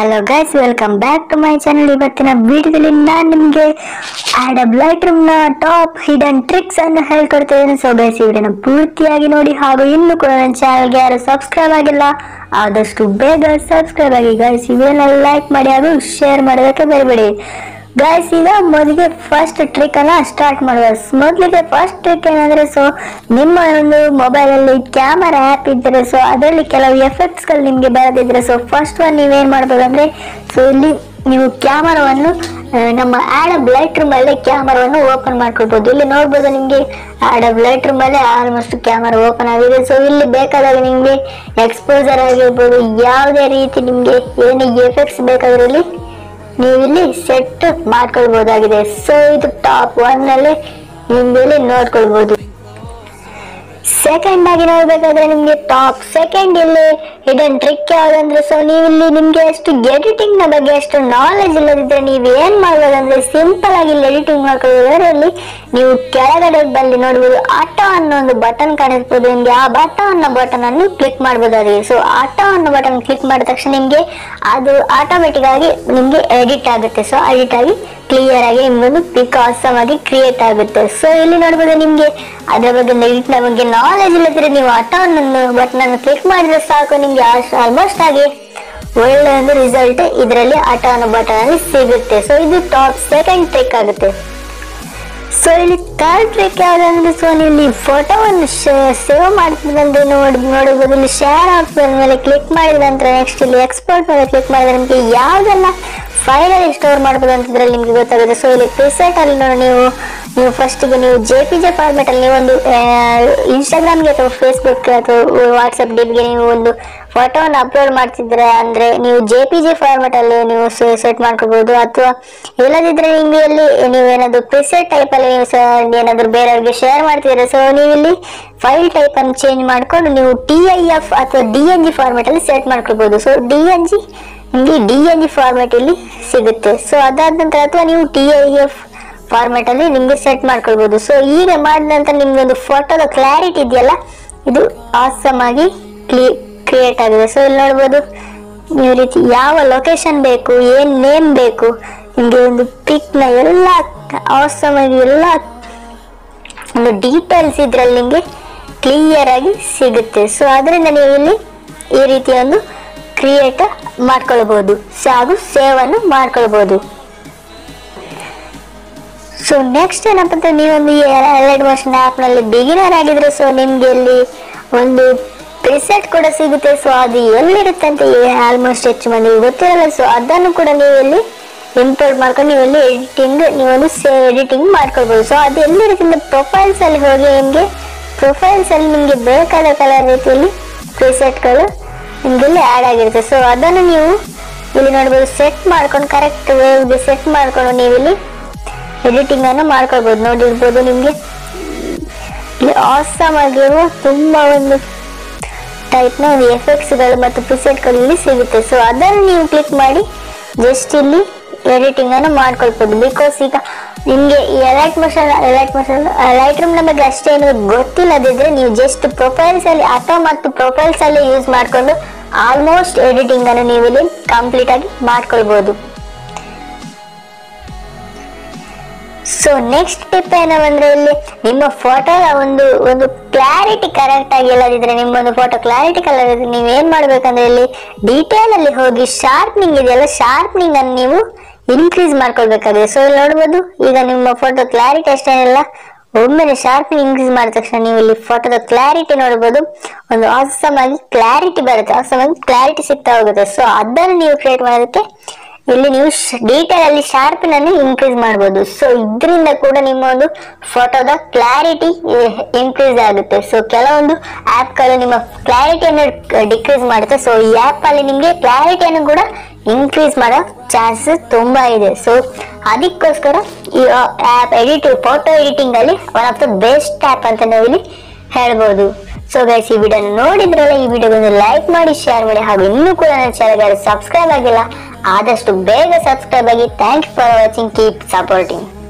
hello guys welcome back to my channel ಇವತ್ತಿನ ವಿಡಿಯೋದಲ್ಲಿ ನಾನು ನಿಮಗೆ ಆಡಬ್ ಲೈಟ್ ರೂಮ್ನ ಟಾಪ್ ಹಿಡನ್ ಟ್ರಿಕ್ಸ್ ಅನ್ನು ಹೇಳ್ಕೊಡ್ತಿದ್ದೀನಿ ಸೊ ಗೈಸ್ ಈ ವಿಡಿಯೋನ ಪೂರ್ತಿಯಾಗಿ ನೋಡಿ ಹಾಗೂ ಇನ್ನೂ ಕೂಡ ನನ್ನ ಚಾನಲ್ಗೆ ಯಾರು ಸಬ್ಸ್ಕ್ರೈಬ್ ಆಗಿಲ್ಲ ಆದಷ್ಟು ಬೇಗ ಸಬ್ಸ್ಕ್ರೈಬ್ ಆಗಿ ಗೈಸ್ ಈ ವಿಡಿಯೋನ ಲೈಕ್ ಮಾಡಿ ಹಾಗೂ ಶೇರ್ ಮಾಡೋದಕ್ಕೆ ಬರಬೇಡಿ ಗೈಸ್ ಈಗ ಮೊದಲಿಗೆ ಫಸ್ಟ್ ಟ್ರಿಕ್ ಅನ್ನ ಸ್ಟಾರ್ಟ್ ಮಾಡುವ ಮೊದಲಿಗೆ ಫಸ್ಟ್ ಟ್ರಿಕ್ ಏನಂದ್ರೆ ಸೊ ನಿಮ್ಮ ಒಂದು ಮೊಬೈಲ್ ಅಲ್ಲಿ ಕ್ಯಾಮರಾ ಆ್ಯಪ್ ಇದ್ದರೆ ಸೊ ಅದರಲ್ಲಿ ಕೆಲವು ಎಫೆಕ್ಟ್ಸ್ ಗಳು ನಿಮ್ಗೆ ಬರದಿದ್ರೆ ಸೊ ಫಸ್ಟ್ ಒನ್ ನೀವೇನ್ ಮಾಡ್ಬೋದು ಅಂದ್ರೆ ಸೊ ಇಲ್ಲಿ ನೀವು ಕ್ಯಾಮರಾವನ್ನು ನಮ್ಮ ಆಡಬ್ ಲೈಟ್ ರೂಮ್ ಅಲ್ಲೇ ಕ್ಯಾಮರಾವನ್ನು ಓಪನ್ ಮಾಡ್ಕೊಳ್ಬೋದು ಇಲ್ಲಿ ನೋಡ್ಬೋದು ನಿಮ್ಗೆ ಆಡಬ್ ಲೈಟ್ ರೂಮ್ ಅಲ್ಲೇ ಆಲ್ಮೋಸ್ಟ್ ಕ್ಯಾಮರಾ ಓಪನ್ ಆಗಿದೆ ಸೊ ಇಲ್ಲಿ ಬೇಕಾದಾಗ ನಿಮ್ಗೆ ಎಕ್ಸ್ಪೋಸರ್ ಆಗಿರ್ಬೋದು ಯಾವುದೇ ರೀತಿ ನಿಮ್ಗೆ ಏನು ಎಫೆಕ್ಟ್ಸ್ ಬೇಕಾದ್ರೆ ಇಲ್ಲಿ ನೀವು ಇಲ್ಲಿ ಸೆಟ್ ಮಾಡ್ಕೊಳ್ಬಹುದಾಗಿದೆ ಸೊ ಇದು ಟಾಪ್ ಒನ್ ಅಲ್ಲಿ ನಿಮ್ಗೆ ಇಲ್ಲಿ ನೋಡ್ಕೊಳ್ಬಹುದು ಸೆಕೆಂಡ್ ಆಗಿ ನೋಡ್ಬೇಕಾದ್ರೆ ನಿಮ್ಗೆ ಟಾಪ್ ಸೆಕೆಂಡ್ ಇಲ್ಲಿ ಹಿಡನ್ ಟ್ರಿಕ್ ಯಾವ್ದಂದ್ರೆ ಸೊ ನೀವು ಇಲ್ಲಿ ನಿಮ್ಗೆ ಅಷ್ಟು ಎಡಿಟಿಂಗ್ ನ ಬಗ್ಗೆ ಅಷ್ಟು ನಾಲೆಜ್ ಇಲ್ಲದಿದ್ರೆ ನೀವು ಏನ್ ಮಾಡ್ಬೋದಂದ್ರೆ ಸಿಂಪಲ್ ಆಗಿ ಇಲ್ಲಿ ಎಡಿಟಿಂಗ್ ಮಾಡ್ಕೊಳ್ಳೋದಾದ್ರೆ ಅಲ್ಲಿ ನೀವು ಕೆಳಗಡೆ ಬಂದು ನೋಡ್ಬೋದು ಆಟೋ ಅನ್ನೋ ಒಂದು ಬಟನ್ ಕಾಣಿಸ್ಬೋದು ನಿಮ್ಗೆ ಆ ಬಟನ್ ಅನ್ನೋ ಬಟನ್ ಅನ್ನು ಕ್ಲಿಕ್ ಮಾಡ್ಬೋದಾಗಿದೆ ಸೊ ಆಟೋ ಅನ್ನೋ ಬಟನ್ ಕ್ಲಿಕ್ ಮಾಡಿದ ತಕ್ಷಣ ನಿಮ್ಗೆ ಅದು ಆಟೋಮೆಟಿಕ್ ಆಗಿ ನಿಮ್ಗೆ ಎಡಿಟ್ ಆಗುತ್ತೆ ಸೊ ಎಡಿಟ್ ಆಗಿ ಕ್ಲಿಯರ್ ಆಗಿ ನಿಮ್ಗೊಂದು ಪಿಕ್ ಆಸಮ್ ಆಗಿ ಕ್ರಿಯೇಟ್ ಆಗುತ್ತೆ ಸೊ ಇಲ್ಲಿ ನೋಡ್ಬೋದು ನಿಮ್ಗೆ ಅದ್ರ ಬಗ್ಗೆ ಎಡಿಟ್ ನ ಬಗ್ಗೆ ನಾಲೆಜ್ ಇಲ್ಲದ್ರೆ ನೀವು ಆಟೋ ಅನ್ನೋ ಬಟನ್ ಅನ್ನು ಕ್ಲಿಕ್ ಮಾಡಿದ್ರೆ ಸಾಕು ನಿಮ್ಗೆ ಆಲ್ಮೋಸ್ಟ್ ಆಗಿ ಒಳ್ಳೆ ಒಂದು ರಿಸಲ್ಟ್ ಇದರಲ್ಲಿ ಆಟೋ ಅನ್ನೋ ಬಟನ್ ಅಲ್ಲಿ ಸಿಗುತ್ತೆ ಸೊ ಇದು ಟಾಪ್ ಸೆಕೆಂಡ್ ಟ್ರಿಕ್ ಆಗುತ್ತೆ ಸೊ ಇಲ್ಲಿ ಥರ್ಡ್ ಟ್ರಿಕ್ ಯಾವ್ದಂದ್ರೆ ಸೊ ನೀವು ಇಲ್ಲಿ ಫೋಟೋವನ್ನು ಸೇವ್ ಮಾಡ್ತಿದ್ದಂದ್ರೆ ನೋಡಿ ನೋಡಬಹುದು ಇಲ್ಲಿ ಶೇರ್ ಆಪ್ಷನ್ ಮೇಲೆ ಕ್ಲಿಕ್ ಮಾಡಿದ ನಂತರ ನೆಕ್ಸ್ಟ್ ಇಲ್ಲಿ ಎಕ್ಸ್ಪೋರ್ಟ್ ಮೇಲೆ ಕ್ಲಿಕ್ ಮಾಡಿದ್ರೆ ನಿಮಗೆ ಯಾವ್ದೆಲ್ಲ ಫೈಲ್ ಅಲ್ಲಿ ಸ್ಟೋರ್ ಮಾಡ್ಬೋದು ಅಂತ ಇದ್ರಲ್ಲಿ ನಿಮ್ಗೆ ಗೊತ್ತಾಗುತ್ತೆ ಸೊ ಇಲ್ಲಿ ಪ್ರಿಸೆಟ್ ಅಲ್ಲಿ ನೋಡಿ ನೀವು ನೀವು ಫಸ್ಟಿಗೆ ನೀವು ಜೆ ಪಿ ಜೆ ಫಾರ್ಮೆಟ್ ಅಲ್ಲಿ ನೀವು ಒಂದು ಇನ್ಸ್ಟಾಗ್ರಾಮ್ಗೆ ಅಥವಾ ಫೇಸ್ಬುಕ್ ಅಥವಾ ವಾಟ್ಸಪ್ ಡಿಬ್ಗೆ ನೀವು ಒಂದು ಫೋಟೋವನ್ನು ಅಪ್ಲೋಡ್ ಮಾಡ್ತಿದ್ರೆ ಅಂದ್ರೆ ನೀವು ಜೆ ಪಿ ಜಿ ಫಾರ್ಮೆಟ್ ಅಲ್ಲಿ ನೀವು ಸೆಟ್ ಮಾಡ್ಕೋಬಹುದು ಅಥವಾ ಇಲ್ಲದಿದ್ರೆ ನಿಮ್ಗೆ ಇಲ್ಲಿ ನೀವೇನಾದ್ರು ಪ್ರಿಸೆಟ್ ಟೈಪ್ ಅಲ್ಲಿ ನೀವು ಸ- ಏನಾದ್ರು ಬೇರೆಯವ್ರಿಗೆ ಶೇರ್ ಮಾಡ್ತಿದ್ರೆ ಸೊ ನೀವು ಇಲ್ಲಿ ಫೈಲ್ ಟೈಪ್ ಅನ್ನು ಚೇಂಜ್ ಮಾಡ್ಕೊಂಡು ನೀವು ಟಿ ಐ ಎಫ್ ಅಥವಾ ಡಿ ಎನ್ ಜಿ ಫಾರ್ಮೆಟ್ ಅಲ್ಲಿ ಸೆಟ್ ಮಾಡ್ಕೋಬಹುದು ಸೊ ಡಿ ಎನ್ ಜಿ ನಿಮ್ಗೆ ಡಿ ಎನ್ ಜಿ ಫಾರ್ಮೆಟ್ ಇಲ್ಲಿ ಸಿಗುತ್ತೆ ಸೊ ಅದಾದ ನಂತರ ಅಥವಾ ನೀವು ಟಿ ಐ ಎಫ್ ಫಾರ್ಮೆಟ್ ಅಲ್ಲಿ ನಿಮ್ಗೆ ಸೆಟ್ ಮಾಡ್ಕೊಳ್ಬಹುದು ಸೊ ಈಗ ಮಾಡಿದ ನಂತರ ನಿಮ್ಗೆ ಒಂದು ಫೋಟೋದ ಕ್ಲಾರಿಟಿ ಇದೆಯಲ್ಲ ಇದು ಆಸಮ್ ಆಗಿ ಕ್ಲಿ ಕ್ರಿಯೇಟ್ ಆಗಿದೆ ಸೊ ಇಲ್ಲಿ ನೋಡ್ಬೋದು ನೀವು ರೀತಿ ಯಾವ ಲೊಕೇಶನ್ ಬೇಕು ಏನ್ ನೇಮ್ ಬೇಕು ನಿಮ್ಗೆ ಒಂದು ಪಿಕ್ ನ ಎಲ್ಲ ಆಸಮ್ ಆಗಿ ಎಲ್ಲ ಒಂದು ಡೀಟೇಲ್ಸ್ ಇದ್ರಲ್ಲಿ ನಿಮ್ಗೆ ಕ್ಲಿಯರ್ ಆಗಿ ಸಿಗುತ್ತೆ ಸೊ ಅದರಿಂದ ನೀವು ಇಲ್ಲಿ ಈ ರೀತಿಯ ಒಂದು ಕ್ರಿಯೇಟ್ ಮಾಡ್ಕೊಳ್ಬಹುದು ಹಾಗೂ ಸೇವ್ ಅನ್ನು ಮಾಡ್ಕೊಳ್ಬಹುದು ಸೊ ನೆಕ್ಸ್ಟ್ ಏನಪ್ಪ ಅಂದ್ರೆ ನೀವೊಂದು ಎರಡು ವರ್ಷ ಆ್ಯಪ್ ನಲ್ಲಿ ಬಿಗಿನರ್ ಆಗಿದ್ರೆ ಸೊ ನಿಮ್ಗೆ ಇಲ್ಲಿ ಒಂದು ಪ್ರಿಸೆಟ್ ಕೂಡ ಸಿಗುತ್ತೆ ಸೊ ಅದು ಎಲ್ಲಿರುತ್ತೆ ಅಂತ ಆಲ್ಮೋಸ್ಟ್ ಹೆಚ್ಚು ಮಂದಿಗೆ ಗೊತ್ತಿರಲ್ಲ ಸೊ ಅದನ್ನು ಕೂಡ ನೀವು ಇಲ್ಲಿ ಇಂಪೋರ್ಟ್ ಮಾಡ್ಕೊಂಡು ನೀವು ಇಲ್ಲಿ ಎಡಿಟಿಂಗ್ ನೀವೊಂದು ಎಡಿಟಿಂಗ್ ಮಾಡ್ಕೊಳ್ಬಹುದು ಸೊ ಅದು ಎಲ್ಲಿರುತ್ತೆ ಅಂದ್ರೆ ಪ್ರೊಫೈಲ್ಸ್ ಅಲ್ಲಿ ಹೋಗಿ ನಿಮ್ಗೆ ಪ್ರೊಫೈಲ್ಸ್ ಅಲ್ಲಿ ನಿಮ್ಗೆ ಬೇಕಾದ ಕಲರ್ ರೀತಿಯಲ್ಲಿ ಪ್ರಿಸೆಟ್ಗಳು ನಿಮ್ಗೆ ಇಲ್ಲಿ ಆಡ್ ಆಗಿರುತ್ತೆ ಸೊ ಅದನ್ನು ನೀವು ಇಲ್ಲಿ ನೋಡ್ಬೋದು ಸೆಟ್ ಮಾಡ್ಕೊಂಡು ಕರೆಕ್ಟ್ ವೇವ್ಗೆ ಸೆಟ್ ಮಾಡ್ಕೊಂಡು ನೀವು ಇಲ್ಲಿ ಎಡಿಟಿಂಗ್ ಅನ್ನು ಮಾಡ್ಕೊಳ್ಬಹುದು ನೋಡಿರ್ಬೋದು ನಿಮ್ಗೆ ಇಲ್ಲಿ ಆಸಮ್ ಆಗಿರುವ ತುಂಬಾ ಒಂದು ಟೈಪ್ ನ ಒಂದು ಎಫೆಕ್ಟ್ಸ್ ಗಳು ಮತ್ತು ಪ್ರಿಸೆಟ್ ಗಳು ಇಲ್ಲಿ ಸಿಗುತ್ತೆ ಸೊ ಅದನ್ನು ನೀವು ಕ್ಲಿಕ್ ಮಾಡಿ ಜಸ್ಟ್ ಇಲ್ಲಿ ಎಡಿಟಿಂಗ್ ಅನ್ನು ಮಾಡ್ಕೊಳ್ಬಹುದು ಬಿಕಾಸ್ ಈಗ ನಿಮ್ಗೆ ಈ elite motion elite motion Lightroom ನಮಗೆ ಅಷ್ಟೇನು ಗೊತ್ತಿಲ್ಲದಿದ್ರೆ ನೀವು ಜಸ್ಟ್ ಪ್ರೊಫೈಲ್ಸ್ ಅಲ್ಲಿ ಆಟೋ ಮತ್ತು ಪ್ರೊಫೈಲ್ಸ್ ಅಲ್ಲಿ ಯೂಸ್ ಮಾಡ್ಕೊಂಡು ಆಲ್ಮೋಸ್ಟ್ ಎಡಿಟಿಂಗ್ ಅನ್ನು ನೀವು ಇಲ್ಲಿ ಕಂಪ್ಲೀಟ್ ಆಗಿ ಮಾಡ್ಕೊಳ್ಬಹುದು ಸೊ ನೆಕ್ಸ್ಟ್ ಟಿಪ್ ಏನವಂದ್ರೆ ಇಲ್ಲಿ ನಿಮ್ಮ ಫೋಟೋದ ಒಂದು ಒಂದು ಕ್ಲಾರಿಟಿ ಕರೆಕ್ಟ್ ಆಗಿ ಇಲ್ಲದಿದ್ರೆ ನಿಮ್ಮೊಂದು ಫೋಟೋ ಕ್ಲಾರಿಟಿ ಕಲರ್ ನೀವು ಏನ್ ಮಾಡ್ಬೇಕಂದ್ರೆ ಇಲ್ಲಿ ಡೀಟೇಲ್ ಅಲ್ಲಿ ಹೋಗಿ ಶಾರ್ಪ್ನಿಂಗ್ ಇದೆಯಲ್ಲ ಶಾರ್ಪ್ನಿಂಗ್ ಅನ್ನು ನೀವು ಇನ್ಕ್ರೀಸ್ ಮಾಡ್ಕೊಳ್ಬೇಕಾಗಿದೆ ಸೊ ಇಲ್ಲಿ ನೋಡ್ಬೋದು ಈಗ ನಿಮ್ಮ ಫೋಟೋ ಕ್ಲಾರಿಟಿ ಅಷ್ಟೇನಿಲ್ಲ ಒಮ್ಮೆಲೆ ಶಾರ್ಪ್ನಿಂಗ್ ಇನ್ಕ್ರೀಸ್ ಮಾಡಿದ ತಕ್ಷಣ ನೀವು ಇಲ್ಲಿ ಫೋಟೋದ ಕ್ಲಾರಿಟಿ ನೋಡ್ಬೋದು ಒಂದು ಆಸಮ್ ಆಗಿ ಕ್ಲಾರಿಟಿ ಬರುತ್ತೆ ಆಸಮ್ ಆಗಿ ಕ್ಲಾರಿಟಿ ಸಿಗ್ತಾ ಹೋಗುತ್ತೆ ಸೊ ಅದನ್ನು ನೀವು ಕ್ರಿಯೇಟ್ ಮಾಡೋದಕ್ಕೆ ಇಲ್ಲಿ ನೀವು ಡೀಟೇಲ್ ಅಲ್ಲಿ ಶಾರ್ಪಿನ್ ಅನ್ನು ಇನ್ಕ್ರೀಸ್ ಮಾಡಬಹುದು ಸೊ ಇದರಿಂದ ಕೂಡ ನಿಮ್ಮ ಒಂದು ಫೋಟೋದ ಕ್ಲಾರಿಟಿ ಇನ್ಕ್ರೀಸ್ ಆಗುತ್ತೆ ಸೊ ಕೆಲವೊಂದು ಆಪ್ ಗಳು ನಿಮ್ಮ ಕ್ಲಾರಿಟಿಯನ್ನು ಡಿಕ್ರೀಸ್ ಮಾಡುತ್ತೆ ಸೊ ಈ ಆಪ್ ಅಲ್ಲಿ ನಿಮ್ಗೆ ಕ್ಲಾರಿಟಿಯನ್ನು ಕೂಡ ಇನ್ಕ್ರೀಸ್ ಮಾಡೋ ಚಾನ್ಸಸ್ ತುಂಬಾ ಇದೆ ಸೊ ಅದಕ್ಕೋಸ್ಕರ ಈ ಆಪ್ ಎಡಿಟ್ ಫೋಟೋ ಎಡಿಟಿಂಗ್ ಅಲ್ಲಿ one of the best app ಅಂತ ನಾವು ಇಲ್ಲಿ ಹೇಳ್ಬೋದು ಸೊ ಗೈಸ್ ಈ ವಿಡಿಯೋ ನೋಡಿದ್ರಲ್ಲ ಈ ವಿಡಿಯೋಗೊಂದು ಲೈಕ್ ಮಾಡಿ ಶೇರ್ ಮಾಡಿ ಹಾಗೂ ಇನ್ನೂ ಕೂಡ ನನ್ನ ಚಾನಲ್ಗೆ ಸಬ್ಸ್ಕ್ರೈಬ್ ಆಗಿಲ್ಲ ಆದಷ್ಟು ಬೇಗ ಸಬ್ಸ್ಕ್ರೈಬ್ ಆಗಿ thanks for watching keep supporting